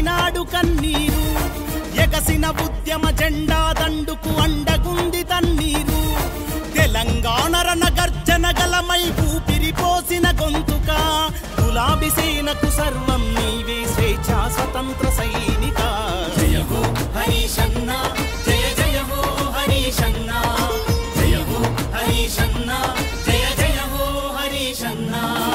తుడిచినాడు కన్నీరు ఎగసిన ఉద్యమ జెండా దండుకు అండగుంది తన్నీరు తెలంగాణ రణ గర్జన గలమై ఊపిరి పోసిన గొంతుక గులాబీ సేనకు సర్వం నీవే స్వేచ్ఛా స్వతంత్ర సైనిక జయ హో హరీషన్న జయ జయ హో హరీషన్న జయ హో హరీషన్న జయ జయ హో హరీషన్న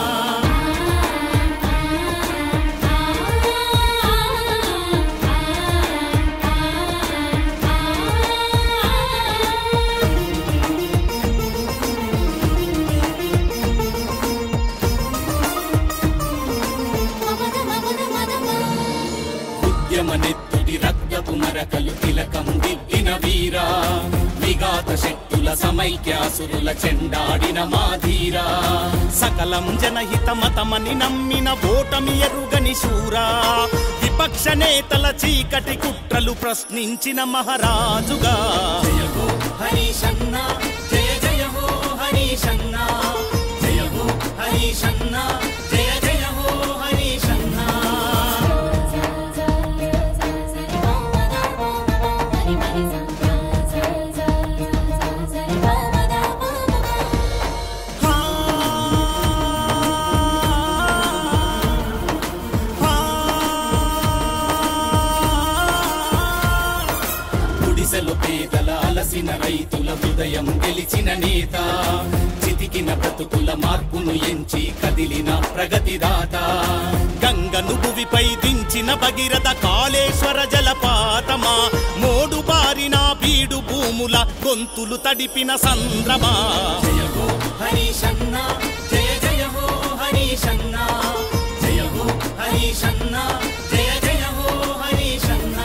ఉద్యమ నెత్తుడి రక్తపు మరకలు తిలకం దిద్దిన వీరా విఘాత శక్తుల సమైక్యాసురుల చెండాడిన మాధీరా సకలం జనహిత మతమని నమ్మిన ఓటమి ఎరుగని శూరా విపక్ష నేతల చీకటి కుట్రలు ప్రశ్నించిన మహారాజుగా జయ హో హరీషన్న జయ జయ హో హరీషన్న జయ హో హరీషన్న జయ జయ హో హరీషన్న గుడిసెలు పేదల అలసిన రైతుల హృదయం గెలిచిన నేత చితికిన బ్రతుకుల మార్పును ఎంచి కదిలిన ప్రగతిదాత గంగను భువిపై దించిన భగీరథ కాళేశ్వర జలపాతమా మోడు బారిన బీడు భూముల గొంతులు తడిపిన సంద్రమా జయ హో హరీషన్న జయ జయ హో హరీషన్న జయ హో హరీషన్న జయ జయ హో హరీషన్న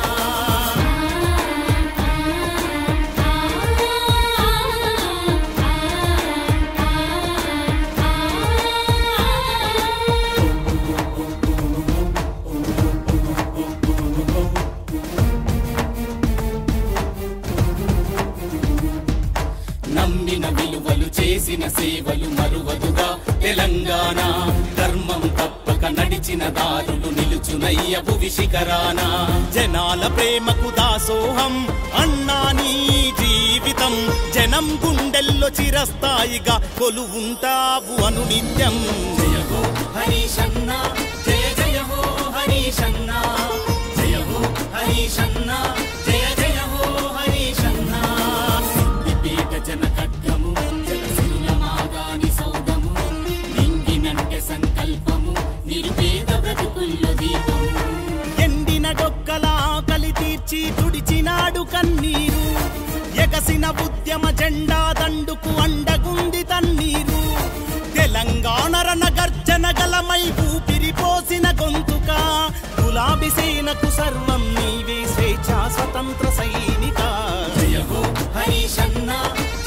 నమ్మిన విలువలు చేసిన సేవలు మరువదుగా తెలంగాణ ధర్మం తప్పక నడిచిన దారులు నిలుచునయ్య భువి శిఖరాన జనాల ప్రేమకు దాసోహం అన్నా నీ జీవితం జనం గుండెల్లో చిరస్థాయిగా కొలువుంటావు అను నిత్యం జయ హో హరీషన్న జయ జయ హో హరీషన్న జయ హో హరీషన్న జయ జయ హో హరీషన్న విపేట జన ఖడ్గము జలసిరుల మాగాని సౌదము నింగినంటే సంకల్పము నిరుపేద బ్రతుకుల్లో దీపము ఎండిన డొక్కల ఆకలి తీర్చి తుడిచినాడు కన్నీరు ఎగసిన ఉద్యమ జెండా దండుకు అండగుంది తన్నీరు తెలంగాణ రణ గర్జన గలమై ఊపిరి పోసిన గొంతుక గులాబీ సేనకు సర్వం నీవే స్వేచ్ఛా స్వతంత్ర సైనిక జయ హో హరీషన్న